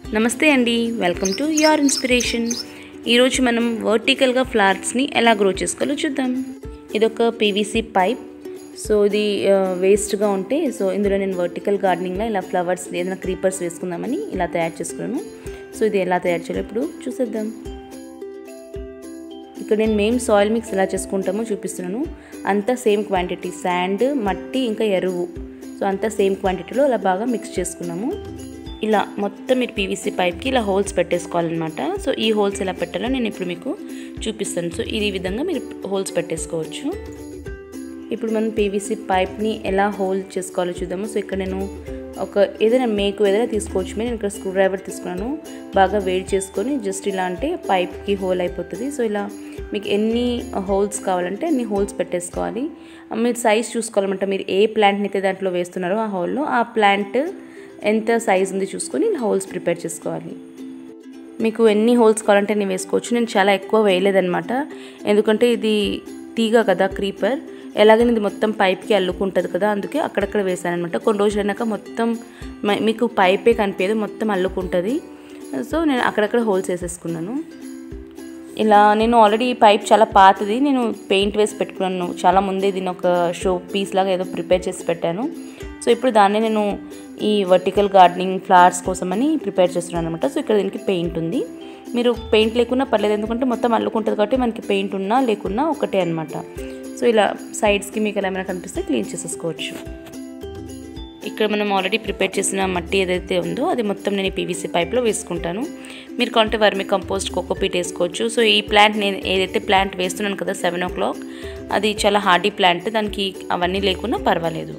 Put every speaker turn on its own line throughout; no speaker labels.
నమస్తే అండి welcome to your inspiration ఈరోజు మనం వర్టికల్గా ఫ్లవర్స్ని ఎలా గ్రో చేసుకోవాలో చూద్దాం ఇది ఒక పీవీసీ పైప్ సో ఇది వేస్ట్గా ఉంటే సో ఇందులో నేను వర్టికల్ గార్డెనింగ్లో ఇలా ఫ్లవర్స్ ఏదైనా క్రీపర్స్ వేసుకుందామని ఇలా తయారు చేసుకున్నాను సో ఇది ఎలా తయారు చేయాలో ఇప్పుడు చూసేద్దాం ఇక్కడ నేను మేము సాయిల్ మిక్స్ ఎలా చేసుకుంటామో చూపిస్తున్నాను అంతా సేమ్ క్వాంటిటీ శాండ్ మట్టి ఇంకా ఎరువు సో అంతా సేమ్ క్వాంటిటీలో అలా బాగా మిక్స్ చేసుకున్నాము ఇలా మొత్తం మీరు పీవీసీ పైప్కి ఇలా హోల్స్ పెట్టేసుకోవాలన్నమాట సో ఈ హోల్స్ ఎలా పెట్టాలో నేను ఇప్పుడు మీకు చూపిస్తాను సో ఈ విధంగా మీరు హోల్స్ పెట్టేసుకోవచ్చు ఇప్పుడు మనం పీవీసీ పైప్ని ఎలా హోల్ చేసుకోవాలో చూద్దాము సో ఇక్కడ నేను ఒక ఏదైనా మేకు ఏదైనా తీసుకోవచ్చు నేను ఇక్కడ స్క్రూ డ్రైవర్ తీసుకున్నాను బాగా వేడి చేసుకొని జస్ట్ ఇలా అంటే పైప్కి హోల్ అయిపోతుంది సో ఇలా మీకు ఎన్ని హోల్స్ కావాలంటే అన్ని హోల్స్ పెట్టేసుకోవాలి మీరు సైజ్ చూసుకోవాలన్నమాట మీరు ఏ ప్లాంట్ని అయితే దాంట్లో వేస్తున్నారో ఆ హోల్లో ఆ ప్లాంట్ ఎంత సైజ్ ఉంది చూసుకొని ఇలా హోల్స్ ప్రిపేర్ చేసుకోవాలి మీకు ఎన్ని హోల్స్ కావాలంటే నేను వేసుకోవచ్చు నేను చాలా ఎక్కువ వేయలేదనమాట ఎందుకంటే ఇది తీగ కదా క్రీపర్ ఎలాగైనా ఇది మొత్తం పైప్కి అల్లుకుంటుంది కదా అందుకే అక్కడక్కడ వేసాను అనమాట కొన్ని రోజులు అయినాక మొత్తం మీకు పైపే కనిపించదు మొత్తం అల్లుకుంటుంది సో నేను అక్కడక్కడ హోల్స్ వేసేసుకున్నాను ఇలా నేను ఆల్రెడీ ఈ పైప్ చాలా పాతది నేను పెయింట్ వేసి పెట్టుకున్నాను చాలా ముందే దీన్ని ఒక షో పీస్ లాగా ఏదో ప్రిపేర్ చేసి పెట్టాను సో ఇప్పుడు దాన్ని నేను ఈ వర్టికల్ గార్డెనింగ్ ఫ్లవర్స్ కోసమని ప్రిపేర్ చేస్తున్నాను అనమాట సో ఇక్కడ దీనికి పెయింట్ ఉంది మీరు పెయింట్ లేకున్నా పర్లేదు ఎందుకంటే మొత్తం అల్లుకుంటుంది కాబట్టి మనకి పెయింట్ ఉన్నా లేకున్నా ఒకటే అనమాట సో ఇలా సైడ్స్కి మీకు ఎలా ఏమైనా కనిపిస్తే క్లీన్ చేసేసుకోవచ్చు ఇక్కడ మనం ఆల్రెడీ ప్రిపేర్ చేసిన మట్టి ఏదైతే ఉందో అది మొత్తం నేను పీవీసీ పైప్లో వేసుకుంటాను మీరు కొంటే వర్మి కంపోస్ట్ కోకోపీట్ వేసుకోవచ్చు సో ఈ ప్లాంట్ నేను ఏదైతే ప్లాంట్ వేస్తున్నాను కదా సెవెన్ ఓ క్లాక్ అది చాలా హార్డీ ప్లాంట్ దానికి అవన్నీ లేకున్నా పర్వాలేదు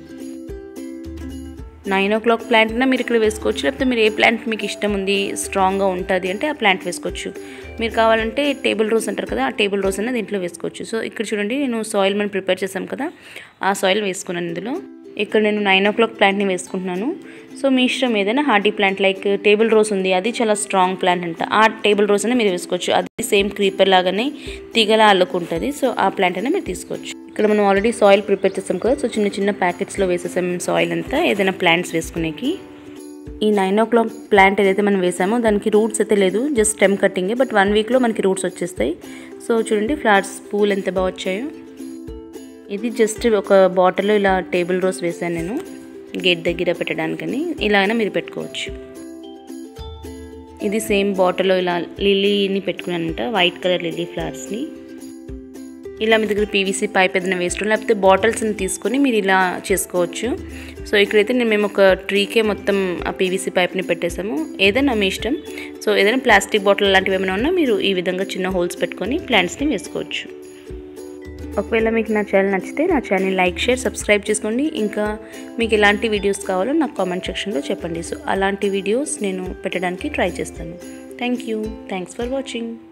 నైన్ ఓ క్లాక్ ప్లాంట్నా మీరు ఇక్కడ వేసుకోవచ్చు లేకపోతే మీరు ఏ ప్లాంట్ మీకు ఇష్టం ఉంది స్ట్రాంగ్గా ఉంటుంది అంటే ఆ ప్లాంట్ వేసుకోవచ్చు మీరు కావాలంటే టేబుల్ రోజ్ అంటారు కదా ఆ టేబుల్ రోజ్ అన్న దీంట్లో వేసుకోవచ్చు సో ఇక్కడ చూడండి నేను సాయిల్ మనం ప్రిపేర్ చేసాం కదా ఆ సాయిల్ వేసుకున్నాను ఇందులో ఇక్కడ నేను నైన్ ఓ క్లాక్ ప్లాంట్ని వేసుకుంటున్నాను సో మీ ఇష్టం ఏదైనా hardy plant like table rose ఉంది అది చాలా స్ట్రాంగ్ ప్లాంట్ అంట ఆ టేబుల్ రోజ్ అనే మీరు వేసుకోవచ్చు అది సేమ్ క్రీపర్ లాగానే తీగలా అల్లుకుంటుంది సో ఆ ప్లాంట్ అయినా మీరు తీసుకోవచ్చు ఇక్కడ మనం ఆల్రెడీ సాయిల్ ప్రిపేర్ చేస్తాం కదా సో చిన్న చిన్న ప్యాకెట్స్లో వేసేసాం సాయిల్ అంతా ఏదైనా ప్లాంట్స్ వేసుకునేకి ఈ నైన్ ఓ క్లాక్ ప్లాంట్ ఏదైతే మనం వేసామో దానికి రూట్స్ అయితే లేదు జస్ట్ స్టెమ్ కట్టింగే బట్ వన్ వీక్లో మనకి రూట్స్ వచ్చేస్తాయి సో చూడండి ఫ్లవర్స్ పూలు ఎంత బాగా వచ్చాయో ఇది జస్ట్ ఒక బాటిల్లో ఇలా టేబుల్ రోస్ వేసాను నేను గేట్ దగ్గర పెట్టడానికని ఇలా అయినా మీరు పెట్టుకోవచ్చు ఇది సేమ్ బాటిల్లో ఇలా లిల్లీని పెట్టుకున్నానంట వైట్ కలర్ లిల్లీ ఫ్లవర్స్ని ఇలా మీ దగ్గర పీవీసీ పైప్ ఏదైనా వేస్ట్ లేకపోతే బాటిల్స్ని తీసుకొని మీరు ఇలా చేసుకోవచ్చు సో ఇక్కడైతే నేను మేము ఒక ట్రీకే మొత్తం ఆ పీవీసీ పైప్ని పెట్టేసాము ఏదైనా మీ ఇష్టం సో ఏదైనా ప్లాస్టిక్ బాటిల్ లాంటివి ఏమైనా ఉన్నా మీరు ఈ విధంగా చిన్న హోల్స్ పెట్టుకొని ప్లాంట్స్ని వేసుకోవచ్చు ఒకవేళ మీకు నా ఛానల్ నచ్చితే నా ఛానల్ లైక్ షేర్ సబ్స్క్రైబ్ చేసుకోండి ఇంకా మీకు ఎలాంటి వీడియోస్ కావాలో నాకు కామెంట్ సెక్షన్లో చెప్పండి సో అలాంటి వీడియోస్ నేను పెట్టడానికి ట్రై చేస్తాను thank you thanks for watching